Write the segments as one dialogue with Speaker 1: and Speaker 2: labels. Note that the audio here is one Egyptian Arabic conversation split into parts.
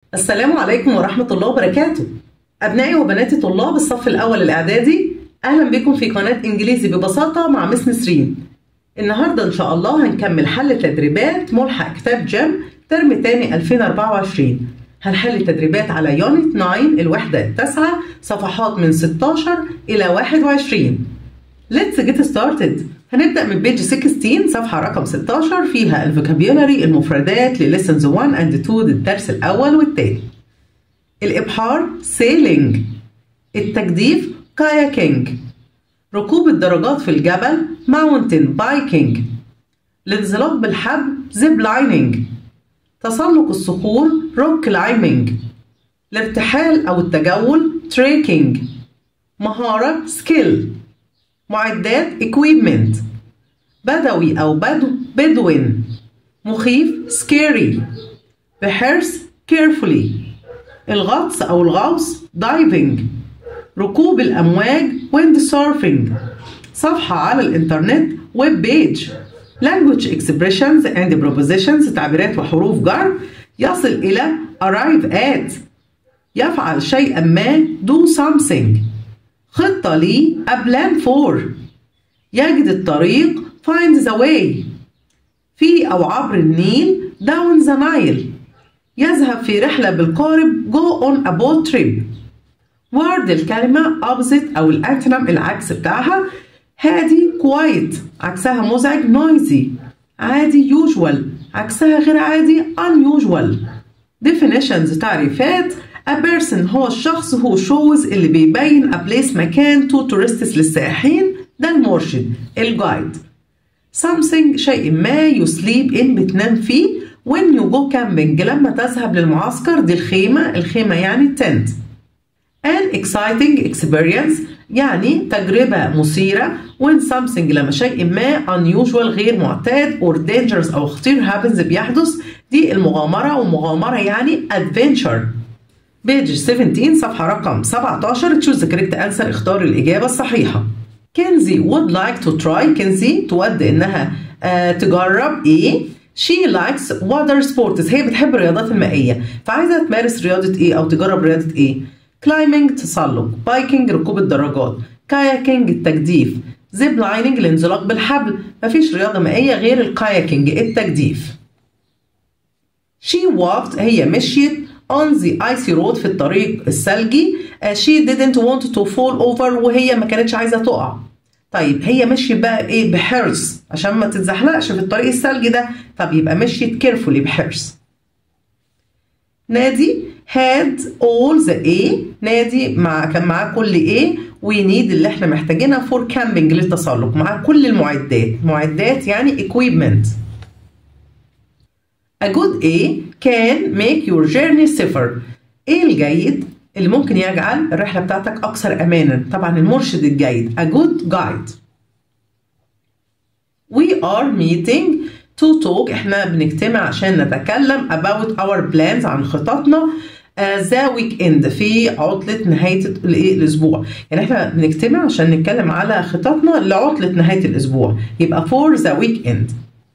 Speaker 1: السلام عليكم ورحمة الله وبركاته أبنائي وبناتي طلاب الصف الأول الإعدادي أهلا بكم في قناة إنجليزي ببساطة مع مس نسرين النهاردة إن شاء الله هنكمل حل تدريبات ملحق كتاب جيم ترم تاني 2024 هنحل تدريبات على يونت 9 الوحدة التاسعة صفحات من 16 إلى 21 Let's get started هنبدأ من بيج 16 صفحة رقم 16 فيها الفوكابيولاري المفردات لليسنز 1 and 2 للدرس الأول والتاني الإبحار sailing التجديف kayaking ركوب الدراجات في الجبل mountain biking الانزلاق بالحبل zip lining تسلق الصخور rock climbing الارتحال أو التجول trekking مهارة skill معدات equipment بدوي أو بدو بدوين مخيف scary بحرص carefully الغطس أو الغوص diving ركوب الأمواج wind surfing صفحة على الإنترنت web page language expressions and prepositions تعبيرات وحروف جر يصل إلى arrive at يفعل شيئا ما do something خطة لي a plan for يجد الطريق find the way في أو عبر النيل down the Nile يذهب في رحلة بالقارب go on a boat trip word الكلمة opposite أو الأنتونم العكس بتاعها هادي quiet عكسها مزعج noisy عادي usual عكسها غير عادي unusual definitions تعريفات A person هو الشخص هو shows اللي بيبين a place مكان to tourists للسائحين ده المرشد الجايد something شيء ما you sleep in بتنام فيه when you go camping لما تذهب للمعسكر دي الخيمة الخيمة يعني tent an exciting experience يعني تجربة مثيرة when something لما شيء ما unusual غير معتاد or dangerous أو خطير happens بيحدث دي المغامرة ومغامرة يعني adventure بيج 17 صفحة رقم 17 choose the correct answer اختار الإجابة الصحيحة كنزي would like to try كنزي تود إنها آه تجرب إيه she likes water sports هي بتحب الرياضات المائية فعايزة تمارس رياضة إيه أو تجرب رياضة إيه climbing تسلق بايكنج ركوب الدراجات كاياكينج التجديف زيب لايننج الانزلاق بالحبل مفيش رياضة مائية غير الكاياكينج التجديف she walked هي مشيت on the icy road في الطريق الثلجي uh, she didn't want to fall over وهي ما كانتش عايزة تقع طيب هي مشيت بقى بايه بحرص عشان ما تتزحلقش في الطريق الثلجي ده طب يبقى مشيت carefully بحرص نادي had all the A نادي مع كان معاه كل A we need اللي احنا محتاجينها for camping للتسلق معاه كل المعدات معدات يعني equipment A good A can make your journey safer. ايه الجيد اللي ممكن يجعل الرحلة بتاعتك أكثر أمانا؟ طبعا المرشد الجيد a good guide. We are meeting to talk احنا بنجتمع عشان نتكلم about our plans عن خططنا ذا ويك اند في عطلة نهاية الأسبوع يعني احنا بنجتمع عشان نتكلم على خططنا لعطلة نهاية الأسبوع يبقى for the weekend.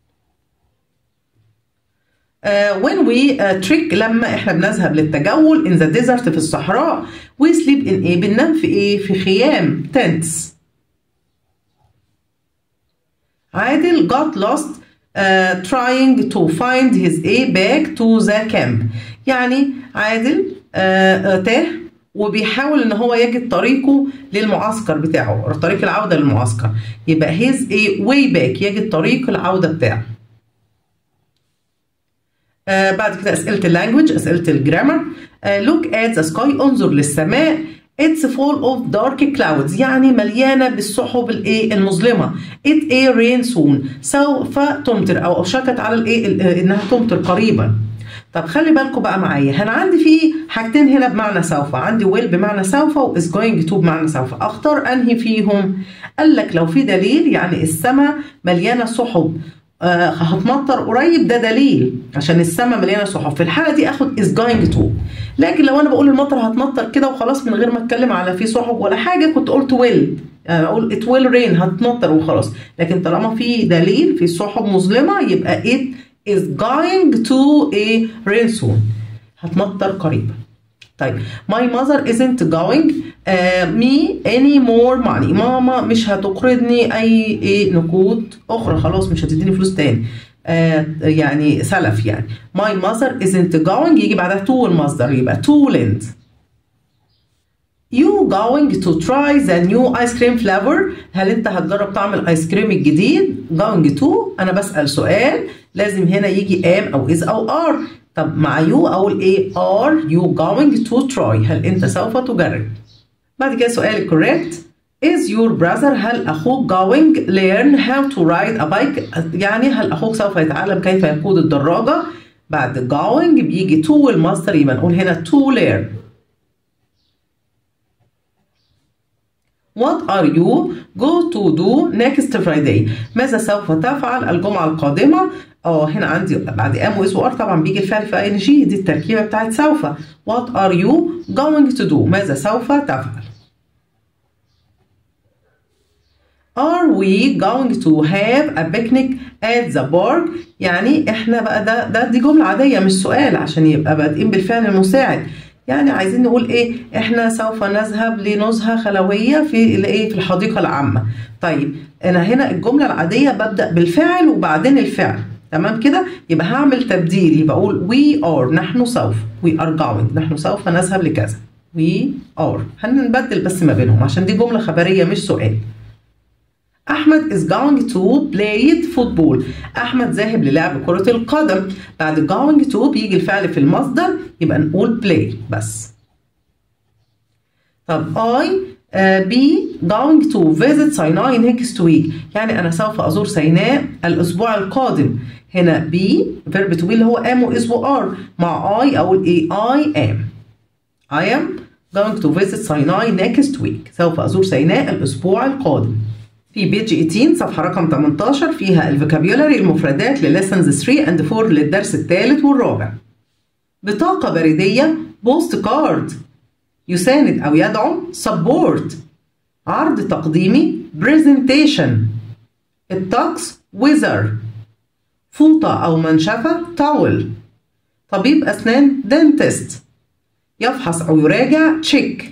Speaker 1: Uh, when we uh, trek لما احنا بنذهب للتجول in the desert في الصحراء we sleep in ايه بننام في ايه في خيام tents عادل got lost uh, trying to find his a back to the camp يعني عادل uh, uh, تاه وبيحاول ان هو يجد طريقه للمعسكر بتاعه طريق العودة للمعسكر يبقى his a way back يجد طريق العودة بتاعه آه بعد كده أسئلة اللانجوج أسئلة الجرامر آه look at the sky انظر للسماء It's full of dark clouds يعني مليانة بالسحب الايه المظلمة It a rain soon سوف تمطر أو أوشكت على الايه إنها تمطر قريبا طب خلي بالكم بقى معايا أنا عندي في حاجتين هنا بمعنى سوف عندي will بمعنى سوف و is going to بمعنى سوف أختار أنهي فيهم قال لك لو في دليل يعني السماء مليانة سحب آه هتمطر قريب ده دليل عشان السماء مليانه سحب في الحاله دي اخد is going to لكن لو انا بقول المطر هتمطر كده وخلاص من غير ما اتكلم على في سحب ولا حاجه كنت قلت will يعني اقول it will rain هتمطر وخلاص لكن طالما في دليل في سحب مظلمه يبقى it is going to a rain soon هتمطر قريبا طيب my mother isn't going uh, me any more money ماما مش هتقرضني اي ايه نقود اخرى خلاص مش هتديني فلوس تاني آه يعني سلف يعني my mother isn't going يجي بعدها to المصدر يبقى to lend You going to try the new ice cream flavor هل انت هتجرب طعم الايس كريم الجديد going to انا بسأل سؤال لازم هنا يجي am او is او are طب مع you اقول ايه are you going to try هل انت سوف تجرب بعد كده سؤال correct is your brother هل اخوك going learn how to ride a bike يعني هل اخوك سوف يتعلم كيف يقود الدراجة بعد going بيجي to المصدر يبقى نقول هنا to learn What are you go to do next Friday ماذا سوف تفعل الجمعة القادمة اه هنا عندي بعد ام واس وار طبعا بيجي الفعل في اي ان جي دي التركيبة بتاعت سوف What are you going to do ماذا سوف تفعل Are we going to have a picnic at the park يعني احنا بقى ده ده دي جملة عادية مش سؤال عشان يبقى بادئين بالفعل المساعد يعني عايزين نقول ايه احنا سوف نذهب لنزهه خلويه في الايه في الحديقه العامه طيب انا هنا الجمله العاديه ببدا بالفعل وبعدين الفعل تمام كده يبقى هعمل تبديل يبقى اقول we are نحن سوف we are going نحن سوف نذهب لكذا we are هنبدل بس ما بينهم عشان دي جمله خبريه مش سؤال احمد is going to play football احمد ذاهب للعب كرة القدم بعد going to بيجي الفعل في المصدر يبقى نقول play بس طب I uh, be going to visit Sinai next week يعني انا سوف ازور سيناء الاسبوع القادم هنا be verb to be اللي هو am و is و are مع I اقول ايه I am I am going to visit Sinai next week سوف ازور سيناء الاسبوع القادم في بيج 18 صفحة رقم 18 فيها الفوكابيولاري المفردات لليسنز 3 اند 4 للدرس الثالث والرابع. بطاقة بريدية بوست كارد يساند أو يدعم سبورت عرض تقديمي برزنتيشن الطقس ويزر فوطة أو منشفة تاول طبيب أسنان دنتست يفحص أو يراجع تشيك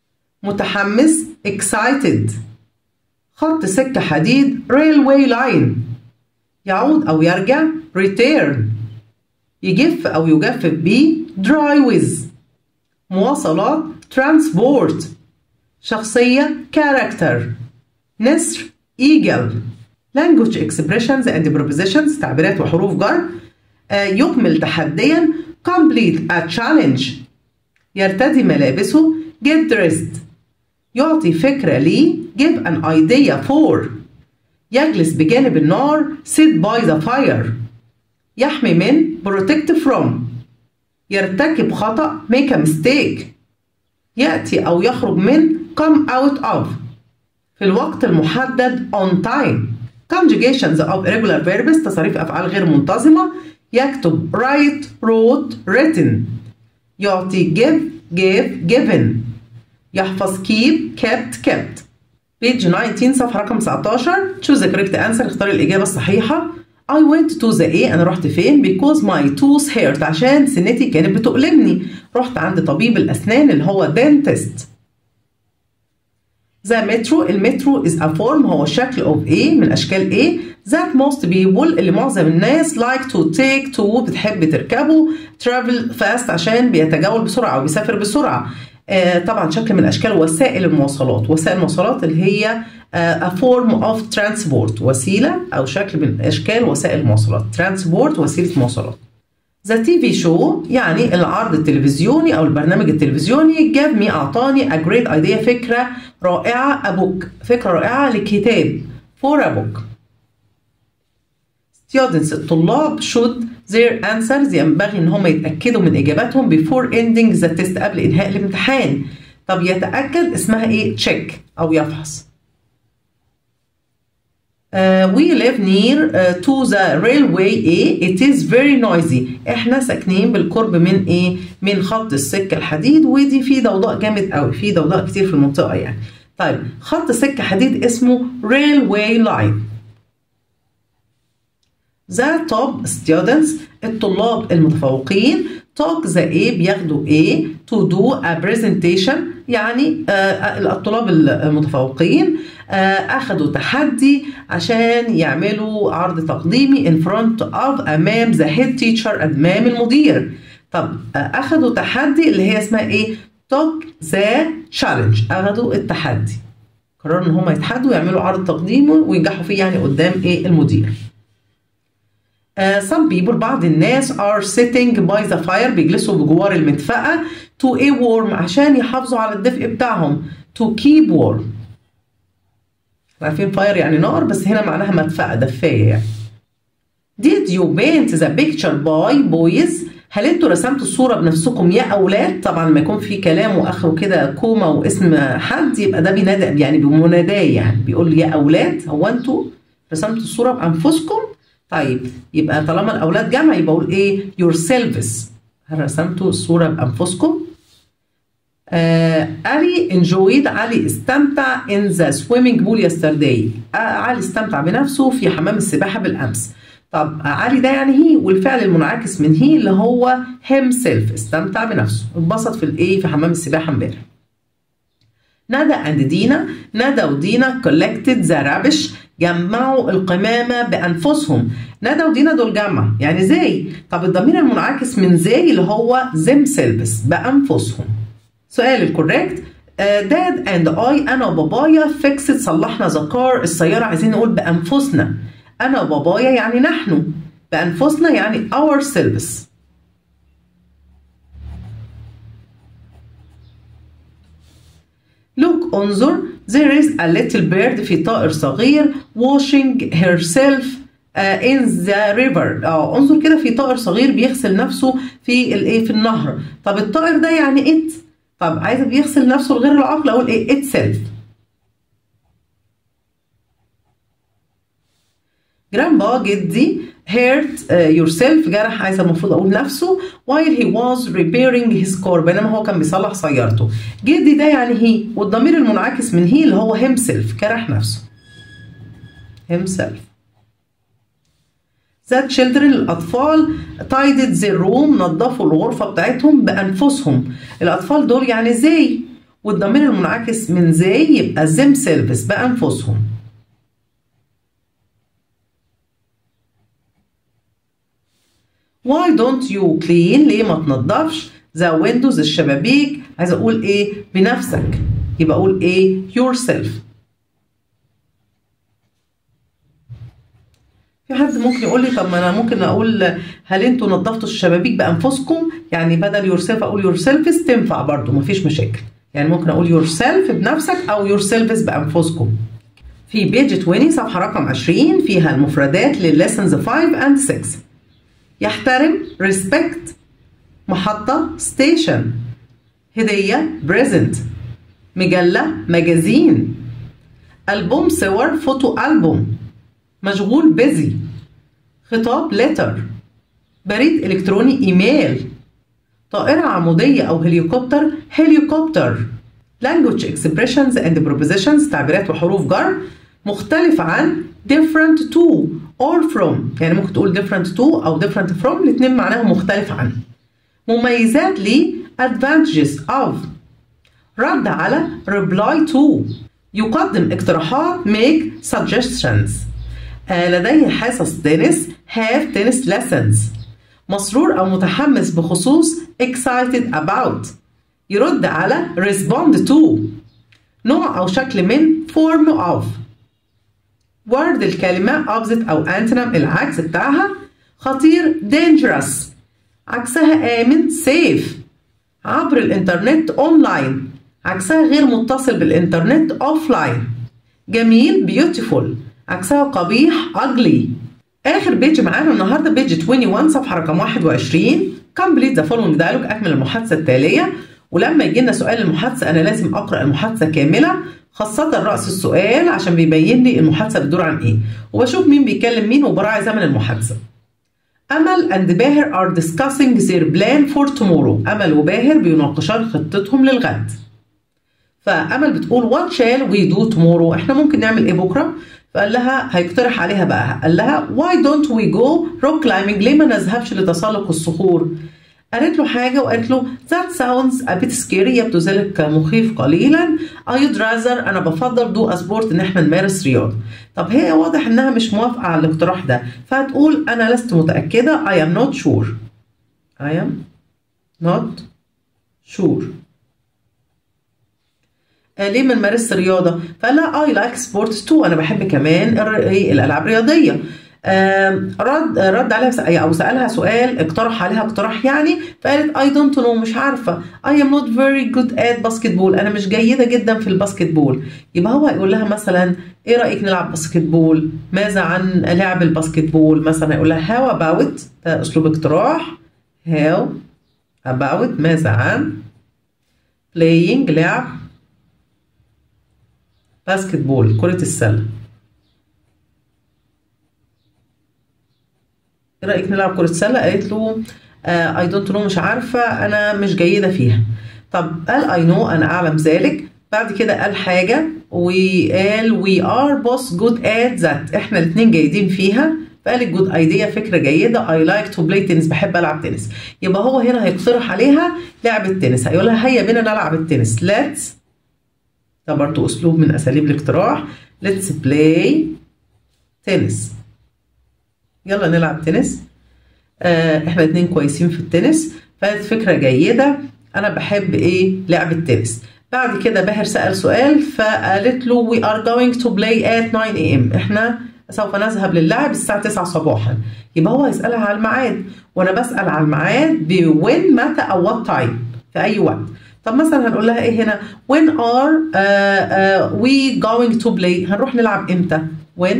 Speaker 1: متحمس excited خط سكة حديد railway line يعود أو يرجع return يجف أو يجفف بيه dry with مواصلات transport شخصية character نسر eagle language expressions and prepositions تعبيرات وحروف جر آه يكمل تحديا complete a challenge يرتدي ملابسه get dressed يعطي فكرة لي give an idea for يجلس بجانب النار sit by the fire يحمي من protect from يرتكب خطأ make a mistake يأتي أو يخرج من come out of في الوقت المحدد on time conjugations of irregular verbs تصريف أفعال غير منتظمة يكتب write wrote written يعطي give gave given يحفظ keep kept kept page 19 صفحة رقم 19 choose the correct answer اختار الإجابة الصحيحة I went to the A أنا رحت فين because my tooth hurt عشان سنتي كانت بتؤلمني رحت عند طبيب الأسنان اللي هو dentist The metro المترو is a form هو شكل of A من أشكال A that most people اللي معظم الناس like to take to بتحب تركبه travel fast عشان بيتجول بسرعة أو بيسافر بسرعة آه طبعا شكل من اشكال وسائل المواصلات وسائل المواصلات اللي هي آه a form of transport وسيله او شكل من اشكال وسائل المواصلات transport وسيله مواصلات ذا تي في شو يعني العرض التلفزيوني او البرنامج التلفزيوني جاب مي اعطاني a great idea فكره رائعه a book فكره رائعه لكتاب for a book students الطلاب should their answers ينبغي ان هم يتاكدوا من اجاباتهم before ending the test قبل انهاء الامتحان طب يتاكد اسمها ايه check او يفحص Uh, we live near uh, to the railway A. It is very noisy. احنا ساكنين بالقرب من ايه؟ من خط السكة الحديد ودي في ضوضاء جامد قوي، في ضوضاء كتير في المنطقة يعني. طيب خط سكة حديد اسمه railway line. The top students الطلاب المتفوقين talk the A بياخدوا A to do a presentation يعني آه الطلاب المتفوقين آه أخدوا تحدي عشان يعملوا عرض تقديمي in front of أمام the head teacher أمام المدير طب آه أخدوا تحدي اللي هي اسمها إيه took the challenge أخدوا التحدي قرروا إن هم يتحدوا يعملوا عرض تقديمي وينجحوا فيه يعني قدام إيه المدير Uh, some people بعض الناس are sitting by the fire بيجلسوا بجوار المدفأة to a warm عشان يحافظوا على الدفء بتاعهم to keep warm عارفين fire يعني نار بس هنا معناها مدفأة دفاية يعني Did you paint the picture by boys هل انتوا رسمتوا الصورة بنفسكم يا أولاد؟ طبعا لما يكون في كلام وآخره كده كوما واسم حد يبقى ده بينادى يعني بمناداه يعني بيقول يا أولاد هو انتوا رسمتوا الصورة بأنفسكم؟ طيب يبقى طالما الاولاد جمع يبقى اقول ايه yourselves هل رسمتوا الصوره بانفسكم آه علي enjoyed علي استمتع in the swimming pool yesterday آه علي استمتع بنفسه في حمام السباحه بالامس طب علي ده يعني هي والفعل المنعكس من هي اللي هو himself استمتع بنفسه اتبسط في الايه في حمام السباحه امبارح ندى اند دينا ندى ودينا collected the rubbish جمعوا القمامة بأنفسهم ندى ودينا دول جمع يعني زي طب الضمير المنعكس من زي اللي هو themselves بأنفسهم سؤال الكوريكت داد اند اي انا وبابايا فيكسد صلحنا ذا كار السيارة عايزين نقول بأنفسنا انا وبابايا يعني نحن بأنفسنا يعني ourselves Look انظر there is a little bird في طائر صغير washing herself uh, in the river اه انظر كده في طائر صغير بيغسل نفسه في الايه في النهر طب الطائر ده يعني it طب عايز بيغسل نفسه لغير العقل اقول ايه itself جرامبا جدي hurt uh, yourself جرح عايز المفروض اقول نفسه while he was repairing his car بينما هو كان بيصلح سيارته جدي ده يعني هي والضمير المنعكس من هي اللي هو himself جرح نفسه himself The children الأطفال tidied their room نظفوا الغرفة بتاعتهم بأنفسهم الأطفال دول يعني زي والضمير المنعكس من زي يبقى themselves بأنفسهم Why don't you clean ليه ما تنضفش the windows الشبابيك عايز اقول ايه بنفسك يبقى اقول ايه yourself في حد ممكن يقول لي طب ما انا ممكن اقول هل انتوا نظفتوا الشبابيك بانفسكم يعني بدل yourself اقول yourselves تنفع برضو مفيش مشاكل يعني ممكن اقول yourself بنفسك او yourselves بانفسكم في بيج 20 صفحه رقم 20 فيها المفردات للليسنز 5 and 6 يحترم respect محطة station هدية present مجلة مجازين ألبوم صور فوتو ألبوم مشغول busy خطاب letter بريد إلكتروني إيميل طائرة عمودية أو هليكوبتر هليكوبتر language expressions and prepositions تعبيرات وحروف جر مختلف عن different to or from يعني ممكن تقول different to أو different from الاتنين معناهم مختلف عن مميزات ل advantages of رد على reply to يقدم اقتراحات make suggestions آه لديه حصص تنس have tennis lessons مسرور أو متحمس بخصوص excited about يرد على respond to نوع أو شكل من form of word الكلمة opposite أو antonym العكس بتاعها خطير dangerous عكسها آمن safe عبر الإنترنت أونلاين عكسها غير متصل بالإنترنت أوفلاين جميل beautiful عكسها قبيح ugly آخر بيج معانا النهاردة بيج 21 صفحة رقم 21 complete the following dialogue أكمل المحادثة التالية ولما يجي لنا سؤال المحادثة أنا لازم أقرأ المحادثة كاملة خاصة رأس السؤال عشان بيبين لي المحادثة بتدور عن إيه وبشوف مين بيكلم مين وبراعي زمن المحادثة أمل and باهر are discussing their plan for tomorrow أمل وباهر بيناقشان خطتهم للغد فأمل بتقول what shall we do tomorrow إحنا ممكن نعمل إيه بكرة فقال لها هيقترح عليها بقى قال لها why don't we go rock climbing ليه ما نذهبش لتسلق الصخور قالت له حاجة وقالت له that sounds a bit scary يبدو ذلك مخيف قليلا I'd rather أنا بفضل do a sport إن إحنا نمارس رياضة طب هي واضح إنها مش موافقة على الاقتراح ده فهتقول أنا لست متأكدة I am not sure I am not sure آه ليه ما نمارس رياضة؟ فقال لها I like sports too أنا بحب كمان الألعاب الرياضية رد رد عليها او سالها سؤال اقترح عليها اقتراح يعني فقالت اي دونت نو مش عارفه اي ام نوت فيري جود ات باسكت بول انا مش جيده جدا في الباسكت بول يبقى هو يقول لها مثلا ايه رايك نلعب باسكت بول ماذا عن لعب الباسكت بول مثلا يقول لها هاو اباوت ده اسلوب اقتراح هاو اباوت ماذا عن playing لعب باسكت بول كره السله ايه رايك نلعب كره سله قالت له اي دونت نو مش عارفه انا مش جيده فيها طب قال اي نو انا اعلم ذلك بعد كده قال حاجه وقال وي ار بوث جود ات ذات احنا الاثنين جيدين فيها فقال الجود ايديا فكره جيده اي لايك تو بلاي تنس بحب العب تنس يبقى هو هنا هيقترح عليها لعب التنس هيقول لها هيا بينا نلعب التنس ليتس ده برضه اسلوب من اساليب الاقتراح ليتس بلاي تنس يلا نلعب تنس آه احنا اتنين كويسين في التنس فكانت فكرة جيدة انا بحب ايه لعب التنس بعد كده باهر سأل سؤال فقالت له we are going to play at 9 am احنا سوف نذهب للعب الساعة 9 صباحا يبقى هو يسألها على الميعاد وانا بسأل على الميعاد بوين متى او what time في اي وقت طب مثلا هنقول لها ايه هنا when are uh, uh, we going to play هنروح نلعب امتى when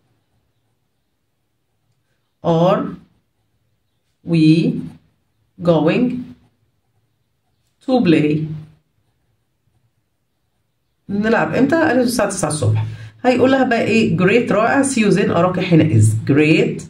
Speaker 1: are we going to play نلعب امتى؟ قالت الساعة 9 الصبح هيقول لها بقى ايه great رائع see you then أراك حينئذ great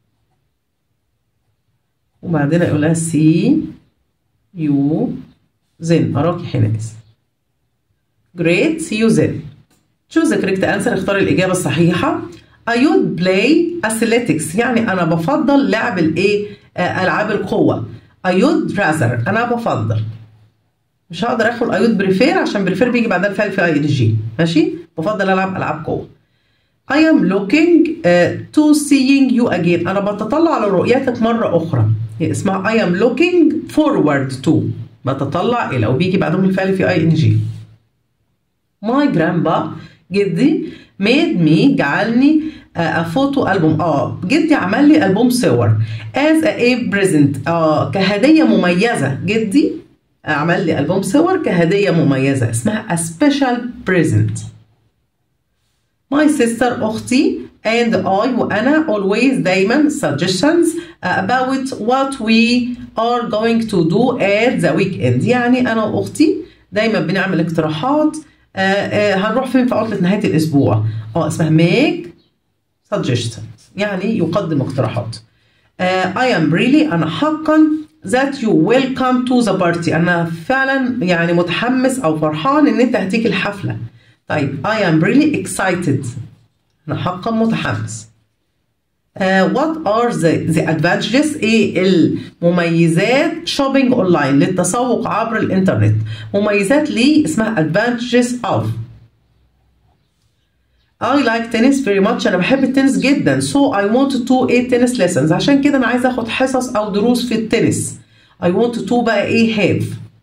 Speaker 1: وبعدين هيقول لها see you then أراك حينئذ great see you then choose the correct answer اختار الإجابة الصحيحة I would play athletics يعني أنا بفضل لعب الإيه؟ ألعاب القوة I would rather أنا بفضل مش هقدر آخد I would prefer عشان prefer بيجي بعدها الفعل في اي جي ماشي؟ بفضل ألعب ألعاب قوة I am looking uh, to seeing you again أنا بتطلع على رؤيتك مرة أخرى هي اسمها I am looking forward to بتطلع إلى وبيجي بعدهم الفعل في اي جي My grandpa جدي made me جعلني فوتو ألبوم اه جدي عمل لي ألبوم صور as a present اه كهدية مميزة جدي عمل لي ألبوم صور كهدية مميزة اسمها a special present my sister أختي and I وأنا always دايما suggestions about what we are going to do at the weekend يعني أنا وأختي دايما بنعمل اقتراحات آه آه هنروح فين في عطلة نهاية الأسبوع اه اسمها make suggestions يعني يقدم اقتراحات uh, I am really أنا حقا that you will come to the party أنا فعلا يعني متحمس أو فرحان إن أنت هتيجي الحفلة طيب I am really excited أنا حقا متحمس uh, what are the, the advantages ايه المميزات shopping online للتسوق عبر الانترنت مميزات ليه اسمها advantages of I like tennis very much أنا بحب التنس جدا so I want to a tennis lessons عشان كده أنا عايزة أخد حصص أو دروس في التنس I want to بقى إيه have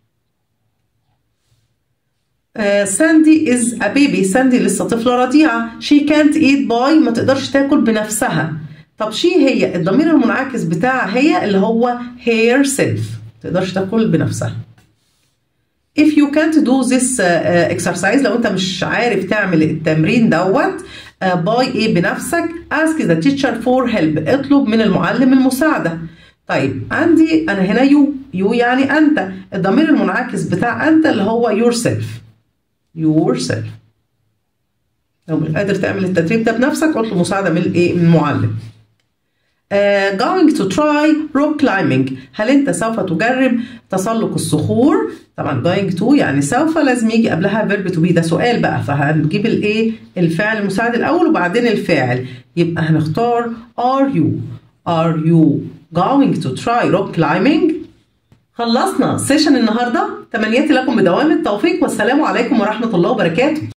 Speaker 1: uh, Sandy is a baby Sandy لسه طفلة رضيعة she can't eat by ما تقدرش تاكل بنفسها طب she هي الضمير المنعكس بتاعها هي اللي هو herself ما تقدرش تاكل بنفسها if you can't do this uh, exercise لو انت مش عارف تعمل التمرين دوت uh, by ايه بنفسك ask the teacher for help اطلب من المعلم المساعدة طيب عندي انا هنا يو يو يعني انت الضمير المنعكس بتاع انت اللي هو yourself yourself لو مش قادر تعمل التدريب ده بنفسك اطلب مساعدة من الايه من المعلم Uh, going to try rock climbing هل انت سوف تجرب تسلق الصخور طبعا going to يعني سوف لازم يجي قبلها verb to be ده سؤال بقى فهنجيب الايه الفعل المساعد الاول وبعدين الفاعل يبقى هنختار are you are you going to try rock climbing خلصنا سيشن النهارده تمنياتي لكم بدوام التوفيق والسلام عليكم ورحمه الله وبركاته